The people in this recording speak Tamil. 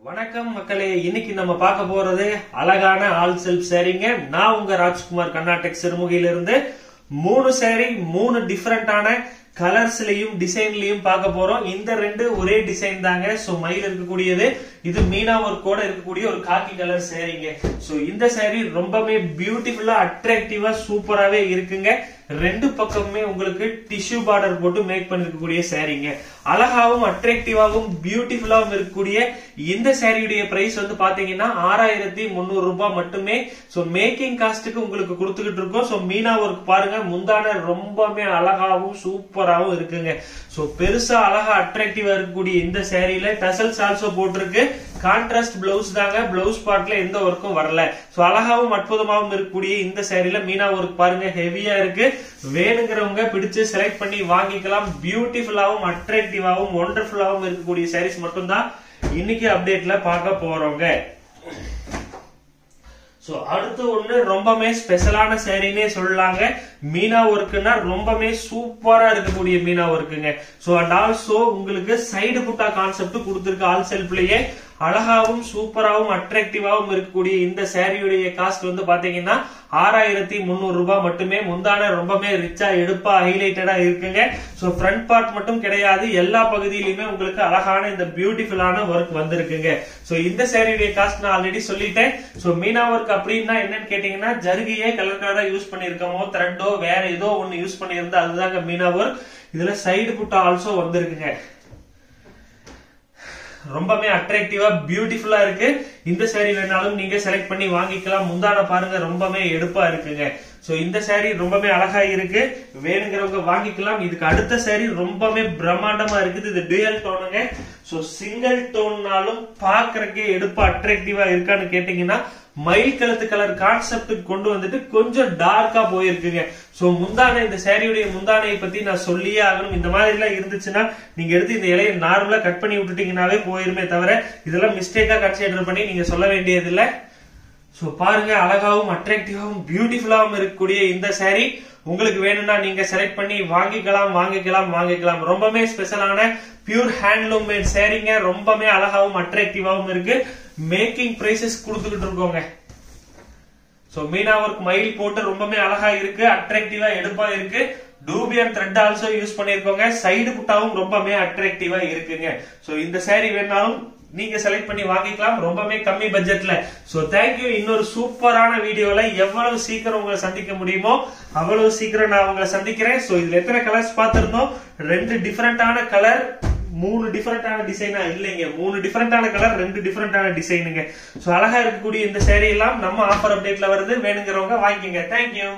வணக்கம் மக்களே இன்னைக்கு நம்ம பார்க்க போறது அழகான ஆல் செல்ஃப் சாரீங்க நான் உங்க ராஜ்குமார் கர்நாடக் சிறுமுகையிலிருந்து மூணு சாரி மூணு டிஃபரெண்டான கலர்ஸ்லயும் டிசைன்லயும் பார்க்க போறோம் இந்த ரெண்டு ஒரே டிசைன் தாங்க சோ மயில் இருக்கக்கூடியது இது மீனா ஒர்க்கோட இருக்கக்கூடிய ஒரு காக்கி கலர் சாரீங்க சோ இந்த சாரி ரொம்பவே பியூட்டிஃபுல்லா அட்ராக்டிவா சூப்பராவே இருக்குங்க ரெண்டு பக்கமுமே உங்களுக்கு டிஷ்யூ பார்டர் போட்டு மேக் பண்ணிருக்கக்கூடிய சாரீங்க அழகாவும் அட்ராக்டிவாகவும் பியூட்டிஃபுல்லாவும் இருக்கக்கூடிய இந்த சாரியுடைய பிரைஸ் வந்து பாத்தீங்கன்னா ஆறாயிரத்தி முந்நூறு ரூபாய் மட்டுமே சோ மேக்கிங் காஸ்ட்டுக்கு உங்களுக்கு கொடுத்துக்கிட்டு இருக்கோம் சோ மீனா ஒர்க் பாருங்க முந்தான ரொம்பவே அழகாவும் சூப்பராகவும் இருக்குங்க சோ பெருசா அழகா அட்ராக்டிவா இருக்கக்கூடிய இந்த சாரியில டசல்ஸ் ஆல்சோ போட்டிருக்கு கான்ட்ராஸ்ட் பிளவுஸ் தாங்க பிளவுஸ் பார்ட்ல எந்த ஒர்க்கும் வரல சோ அழகாவும் அற்புதமாவும் இருக்கக்கூடிய இந்த சாரியில மீனா ஒர்க் பாருங்க ஹெவியா இருக்கு வேணுங்கிறவங்க பிடிச்சு செலக்ட் பண்ணி வாங்கிக்கலாம் பியூட்டிஃபுல்லாவும் அட்ராக்டிவாவும் ஒண்டர்ஃபுல்லாவும் இருக்கக்கூடிய சாரீஸ் மட்டும்தான் இன்னைக்கு அப்டேட்ல பார்க்க போறோங்க சோ அடுத்து ஒண்ணு ரொம்பவே ஸ்பெஷலான சாரினே சொல்லலாங்க மீனா ஒர்க்குன்னா ரொம்பவே சூப்பரா இருக்கக்கூடிய மீனா ஒர்க்குங்க சோ அண்ட் ஆல்சோ உங்களுக்கு சைடு புட்டா கான்செப்ட் கொடுத்துருக்கு ஆல் செல்ஃப்லயே அழகாவும் சூப்பராவும் அட்ராக்டிவாவும் இருக்கக்கூடிய இந்த சாரியுடைய காஸ்ட் வந்து பாத்தீங்கன்னா ஆறாயிரத்தி முந்நூறு ரூபாய் மட்டுமே முந்தான ரொம்பவே ரிச்சா எடுப்பா ஹைலைட்டடா இருக்குங்க சோ ஃப்ரண்ட் பார்ட் மட்டும் கிடையாது எல்லா பகுதியிலுமே உங்களுக்கு அழகான இந்த பியூட்டிஃபுல்லான ஒர்க் வந்திருக்குங்க சோ இந்த சாரியுடைய காஸ்ட் நான் ஆல்ரெடி சொல்லிட்டேன் சோ மீனா ஒர்க் அப்படின்னா என்னன்னு கேட்டீங்கன்னா ஜருகியே கலர் கலரா யூஸ் பண்ணிருக்கோமோ த்ரெட்டோ வேற ஏதோ ஒன்னு யூஸ் பண்ணியிருந்தா அதுதாங்க மீனா ஒர்க் இதுல சைடு புட்டா ஆல்சோ வந்திருக்குங்க ரொம்பவே அட்ராக்டிவா பியூட்டிஃபுல்லா இருக்கு இந்த சாரி வேணாலும் நீங்க செலக்ட் பண்ணி வாங்கிக்கலாம் முந்தான பாருங்க ரொம்பவே எடுப்பா இருக்குங்க சோ இந்த சாரி ரொம்பவே அழகா இருக்கு வேணுங்கிறவங்க வாங்கிக்கலாம் இதுக்கு அடுத்த சாரி ரொம்பவே பிரம்மாண்டமா இருக்குது இது டூயல் டோனுங்க சோ சிங்கிள் டோன்னாலும் பாக்குறக்கே எடுப்பா அட்ராக்டிவா இருக்கான்னு கேட்டீங்கன்னா மயில் கழுத்து கலர் கான்செப்ட் கொண்டு வந்துட்டு கொஞ்சம் டார்க்கா போயிருக்குங்க சோ முந்தானை இந்த சாரியுடைய முந்தானையை பத்தி நான் சொல்லியே ஆகணும் இந்த மாதிரி எல்லாம் இருந்துச்சுன்னா நீங்க எடுத்து இந்த இலையை நார்மலா கட் பண்ணி விட்டுட்டீங்கன்னாவே போயிருமே தவிர இதெல்லாம் மிஸ்டேக்கா கன்சிடர் பண்ணி நீங்க சொல்ல வேண்டியது இல்ல சோ பாருங்க அழகாவும் அட்ராக்டிவாவும் பியூட்டிஃபுல்லாவும் இருக்கக்கூடிய இந்த சாரி உங்களுக்கு வேணும்னா நீங்க செலக்ட் பண்ணி வாங்கிக்கலாம் வாங்கிக்கலாம் வாங்கிக்கலாம் ரொம்பவே ஸ்பெஷலான பியூர் ஹேண்ட்லூம் மேட் சாரீங்க ரொம்பவே அழகாவும் அட்ராக்டிவாவும் இருக்கு மேக்கிங் பிரைசஸ் கொடுத்துக்கிட்டு இருக்கோங்க சோ மீனா ஒர்க் மயில் போட்டு ரொம்பவே அழகா இருக்கு அட்ராக்டிவா எடுப்பா இருக்கு டூபியன் த்ரெட் ஆல்சோ யூஸ் பண்ணிருக்கோங்க சைடு புட்டாவும் ரொம்பவே அட்ராக்டிவா இருக்குங்க சோ இந்த சாரி வேணாலும் நீங்க செலக்ட் பண்ணி வாங்கிக்கலாம் ரொம்பவே கம்மி பட்ஜெட்ல சோ தேங்க்யூ இன்னொரு சூப்பரான வீடியோல எவ்வளவு சீக்கிரம் உங்களை சந்திக்க முடியுமோ அவ்வளவு சீக்கிரம் நான் உங்களை சந்திக்கிறேன் சோ இதுல எத்தனை கலர்ஸ் பார்த்திருந்தோம் ரெண்டு டிஃபரெண்டான கலர் மூணு டிஃபரெண்டான டிசைனா இல்லைங்க மூணு டிஃபரெண்டான கலர் ரெண்டு டிஃபரெண்டான டிசைனுங்க சோ அழகா இருக்கக்கூடிய இந்த சேரீ எல்லாம் நம்ம ஆஃபர் அப்டேட்ல வருது வேணுங்கிறவங்க வாங்கிக்கோங்க தேங்க்யூ